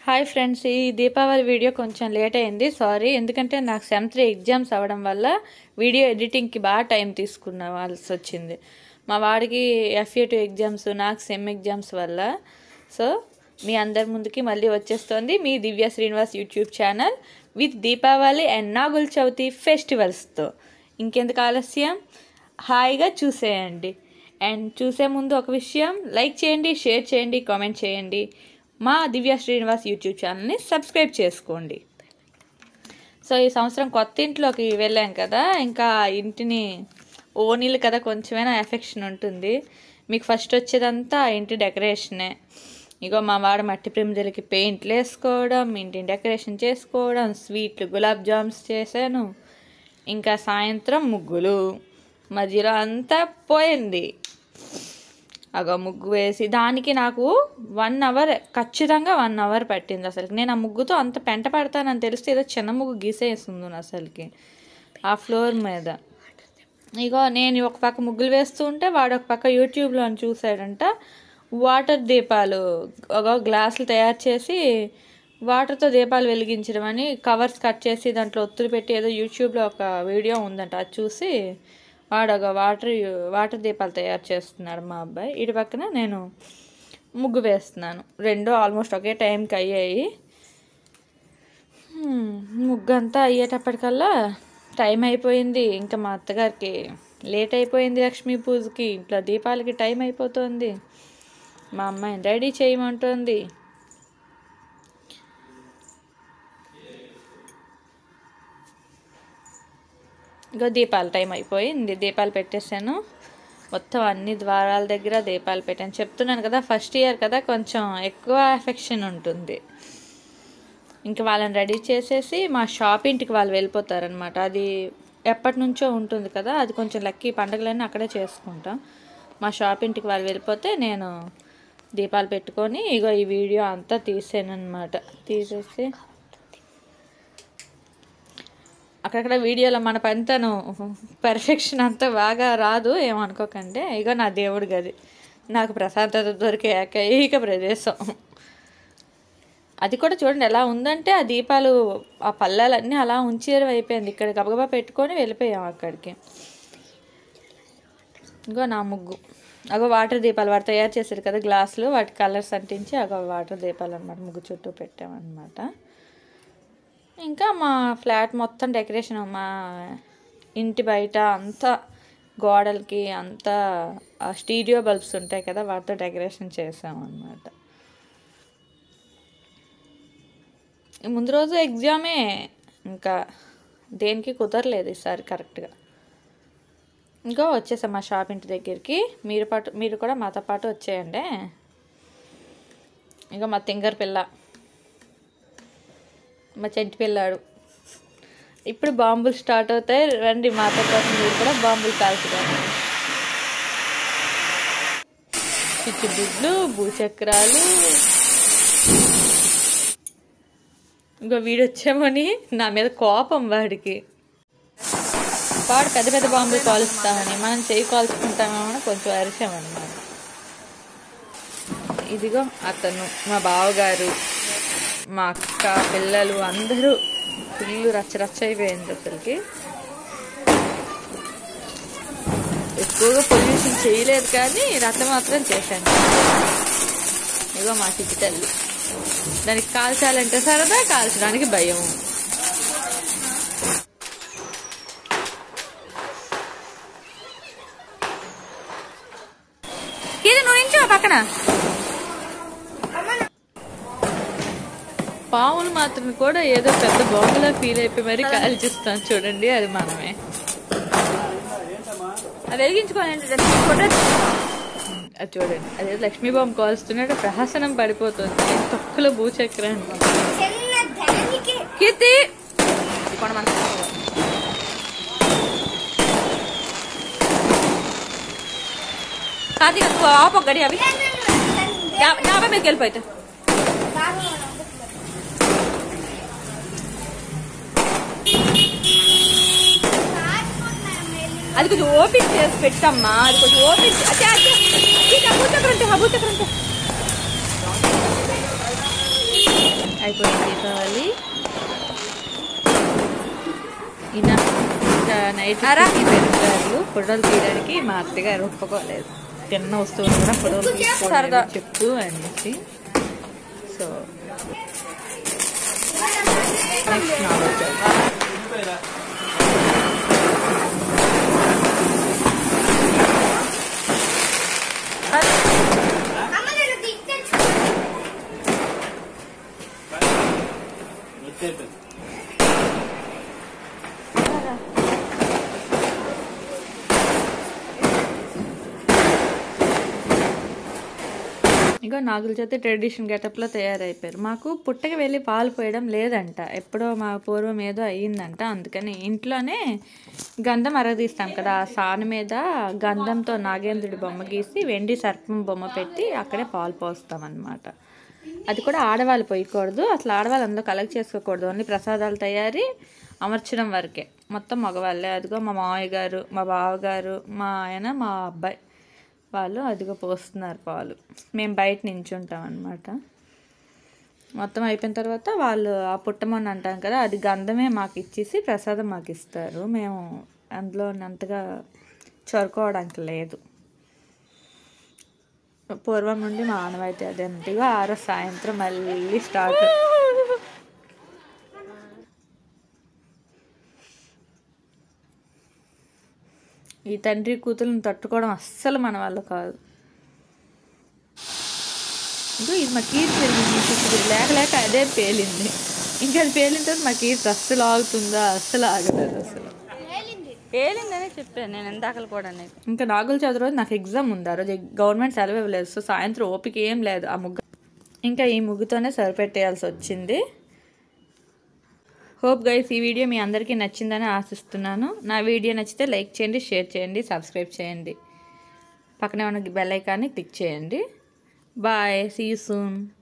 hi friends ఈ Deepavali video కొంచెం late అయింది సారీ ఎందుకంటే నాకు సెమ్ త్రీ ఎగ్జామ్స్ అవ్వడం వల్ల వీడియో ఎడిటింగ్కి బాగా టైం తీసుకున్న వాళ్ళసి వచ్చింది మా వాడికి ఎఫ్ఏ టూ ఎగ్జామ్స్ నాకు సెమ్ ఎగ్జామ్స్ వల్ల సో మీ అందరి ముందుకి మళ్ళీ వచ్చేస్తుంది మీ Divya Srinivas YouTube channel with Deepavali and Nagula Chavithi ఫెస్టివల్స్తో ఇంకెందుకు ఆలస్యం హాయిగా చూసేయండి అండ్ చూసే ముందు ఒక విషయం లైక్ చేయండి షేర్ చేయండి కామెంట్ చేయండి మా దివ్య శ్రీనివాస్ యూట్యూబ్ ఛానల్ని సబ్స్క్రైబ్ చేసుకోండి సో ఈ సంవత్సరం కొత్త ఇంట్లోకి వెళ్ళాం కదా ఇంకా ఆ ఇంటిని ఓనీలు కదా కొంచెమైనా ఎఫెక్షన్ ఉంటుంది మీకు ఫస్ట్ వచ్చేదంతా ఆ ఇంటి డెకరేషనే ఇగో మా వాడు మట్టి ప్రేమిదలకి పెయింట్లు వేసుకోవడం ఇంటిని డెకరేషన్ చేసుకోవడం స్వీట్లు గులాబ్ జామ్స్ చేశాను ఇంకా సాయంత్రం ముగ్గులు మధ్యలో అంతా పోయింది అగో ముగ్గు వేసి దానికి నాకు వన్ అవర్ ఖచ్చితంగా వన్ అవర్ పట్టింది అసలు నేను ఆ ముగ్గుతో అంత పెంట పడతానని తెలిస్తే ఏదో చిన్న ముగ్గు గీసేస్తుంది అసలుకి ఆ ఫ్లోర్ మీద ఇగో నేను ఒక పక్క ముగ్గులు వేస్తూ ఉంటే వాడు ఒక పక్క యూట్యూబ్లో చూసాడంట వాటర్ దీపాలు ఒక గ్లాసులు తయారు చేసి వాటర్తో దీపాలు వెలిగించడం అని కవర్స్ కట్ చేసి దాంట్లో ఒత్తులు పెట్టి ఏదో యూట్యూబ్లో ఒక వీడియో ఉందంట అది చూసి వాడు ఒక వాటర్ వాటర్ దీపాలు తయారు చేస్తున్నాడు మా అబ్బాయి ఇటు పక్కన నేను ముగ్గు వేస్తున్నాను రెండు ఆల్మోస్ట్ ఒకే టైంకి అయ్యాయి హ్మ్, ముగ్గు అంతా అయ్యేటప్పటికల్లా టైం అయిపోయింది ఇంకా మా అత్తగారికి లేట్ అయిపోయింది లక్ష్మీ పూజకి ఇంట్లో దీపాలకి టైం అయిపోతుంది మా అమ్మాయిని రెడీ చేయమంటుంది ఇగో దీపాల టైం అయిపోయింది దీపాలు పెట్టేశాను మొత్తం అన్ని ద్వారాల దగ్గర దీపాలు పెట్టాను చెప్తున్నాను కదా ఫస్ట్ ఇయర్ కదా కొంచెం ఎక్కువ ఎఫెక్షన్ ఉంటుంది ఇంక వాళ్ళని రెడీ చేసేసి మా షాప్ ఇంటికి వాళ్ళు వెళ్ళిపోతారనమాట అది ఎప్పటి నుంచో ఉంటుంది కదా అది కొంచెం లక్కీ పండుగలన్నీ అక్కడే చేసుకుంటాం మా షాప్ ఇంటికి వాళ్ళు వెళ్ళిపోతే నేను దీపాలు పెట్టుకొని ఇగో ఈ వీడియో అంతా తీసాను అనమాట తీసేసి అక్కడక్కడ వీడియోలో మన పనితనం పర్ఫెక్షన్ అంతా బాగా రాదు ఏమనుకోకండి ఇగో నా దేవుడి గది నాకు ప్రశాంతత దొరికే ఏకైక ప్రదేశం అది కూడా చూడండి ఎలా ఉందంటే ఆ దీపాలు ఆ పళ్ళాలన్నీ అలా ఉంచేయడం అయిపోయింది ఇక్కడ గబగబా పెట్టుకొని వెళ్ళిపోయాం అక్కడికి ఇంకో నా ముగ్గు అగో వాటర్ దీపాలు వాడు తయారు చేశారు కదా గ్లాసులు వాటి కలర్స్ అంటించి అగో వాటర్ దీపాలు అనమాట ముగ్గు చుట్టూ పెట్టామన్నమాట ఇంకా మా ఫ్లాట్ మొత్తం డెకరేషన్ మా ఇంటి బయట అంతా గోడలకి అంతా ఆ స్టీరియో బల్బ్స్ ఉంటాయి కదా వాటితో డెకరేషన్ చేసామన్నమాట ఈ ముందు రోజు ఎగ్జామే ఇంకా దేనికి కుదరలేదు ఈసారి కరెక్ట్గా ఇంకో వచ్చేసాం మా షాప్ ఇంటి దగ్గరికి మీరు పాటు మీరు కూడా మాతో పాటు వచ్చేయండి ఇంకా మా తింగర్ పిల్ల మా చెంటి పిల్లాడు ఇప్పుడు బాంబులు స్టార్ట్ అవుతాయి రండి మాతో పాటు మీరు కూడా బాంబులు కాల్చుకోండి చిచ్చుబుడ్లు భూచక్రాలు ఇంకో వీడు వచ్చామని నా మీద కోపం వాడికి వాడు పెద్ద పెద్ద బాంబులు కాలుస్తామని మనం చేయి కాల్చుకుంటామని కొంచెం అరిచామన్నమాట ఇదిగో అతను మా బావగారు మా అక్క పిల్లలు అందరూ ఫుల్ రచ్చ రచ్చ అయిపోయింది అసలుకి ఎక్కువగా పొల్యూషన్ చేయలేదు కానీ రచ్చ మాత్రం చేశాను ఇగో మా చిట్టి తల్లి దానికి కాల్చాలంటే సరదా కాల్చడానికి భయం ఇది నువ్వు ఇంచో పక్కన పాములు మాత్రం కూడా ఏదో పెద్ద బొమ్మలా ఫీల్ అయిపోయి మరి కాల్చిస్తాం చూడండి అది మనమే అది వెలిగించుకోవాలంటే అది చూడండి అదే లక్ష్మీ బాంబు కాల్స్తున్నాడు ప్రహసనం పడిపోతుంది తొక్కులో భూచక్రం కీర్తి ఇప్పుడు మన కార్తీక్ ఆపో గడి అవి యాభై మీదకి వెళ్ళిపోతా అది కొంచెం ఓపెన్ చేసి పెట్టమ్మా అది కొంచెం ఓపెన్ అచ్చా అచ్చా ఈ భూచక్రం ఉంటే భూచక్రం ఉంటే అయిపోయింది దీపావళి ఈయన ఇంకా నైట్ పెరుగుతారు ఫోటోలు తీయడానికి మా అత్తగారు ఒప్పుకోలేదు తిన్న వస్తువులు కూడా ఫోటోలు తీసుకోవడానికి చెప్పు అనేసి సో నెక్స్ట్ నాలుగు ఇగో నాగుల చేత ట్రెడిషన్ గెటప్లో తయారైపోయారు మాకు పుట్టకి వెళ్ళి పాలు పోయడం లేదంట ఎప్పుడో మా పూర్వం ఏదో అయ్యిందంట అందుకని ఇంట్లోనే గంధం అరగదీస్తాం కదా ఆ సాన మీద గంధంతో నాగేంద్రుడి బొమ్మ గీసి వెండి సర్పం బొమ్మ పెట్టి అక్కడే పాలు పోస్తాం అన్నమాట అది కూడా ఆడవాళ్ళు పోయకూడదు అసలు ఆడవాళ్ళు అందులో కలెక్ట్ చేసుకోకూడదు ఓన్లీ ప్రసాదాలు తయారీ అమర్చడం వరకే మొత్తం మగవాళ్ళే అదిగో మా మావయ్య గారు మా బావగారు మా ఆయన మా అబ్బాయి వాళ్ళు అదిగో పోస్తున్నారు పాలు మేము బయట నించుంటాం అనమాట మొత్తం అయిపోయిన తర్వాత వాళ్ళు ఆ పుట్టమని అంటాం కదా అది గంధమే మాకు ఇచ్చేసి ప్రసాదం మాకు ఇస్తారు మేము అందులో అంతగా చొరుకోవడానికి లేదు పూర్వం నుండి మా ఆనవాయితీ అదే అంతగా ఆరో సాయంత్రం మళ్ళీ స్టార్ట్ ఈ తండ్రి కూతుర్ని తట్టుకోవడం అస్సలు మన వల్ల కాదు ఇదో ఇది మా కీర్తి వెళ్ళింది ఇప్పుడు లేక లేక అదే పేలింది ఇంకా అది పేలిన తర్వాత మా కీర్తి అస్సలు ఆగుతుందా అస్సలు ఆగలేదు అసలు పేలిందనే చెప్పాను నేను ఇందాకలు కూడా నీకు ఇంకా నాగుల చదువు రోజు నాకు ఎగ్జామ్ ఉంది ఆ రోజు గవర్నమెంట్ సెలవు ఇవ్వలేదు సో సాయంత్రం ఓపిక ఏం లేదు ఆ ముగ్గు ఇంకా ఈ ముగ్గుతోనే సరిపెట్టేయాల్సి వచ్చింది హోప్ గైస్ ఈ వీడియో మీ అందరికీ నచ్చిందని ఆశిస్తున్నాను నా వీడియో నచ్చితే లైక్ చేయండి షేర్ చేయండి సబ్స్క్రైబ్ చేయండి పక్కనే ఉన్న బెల్ ఐకాన్ని క్లిక్ చేయండి బాయ్ సీ యూ సూన్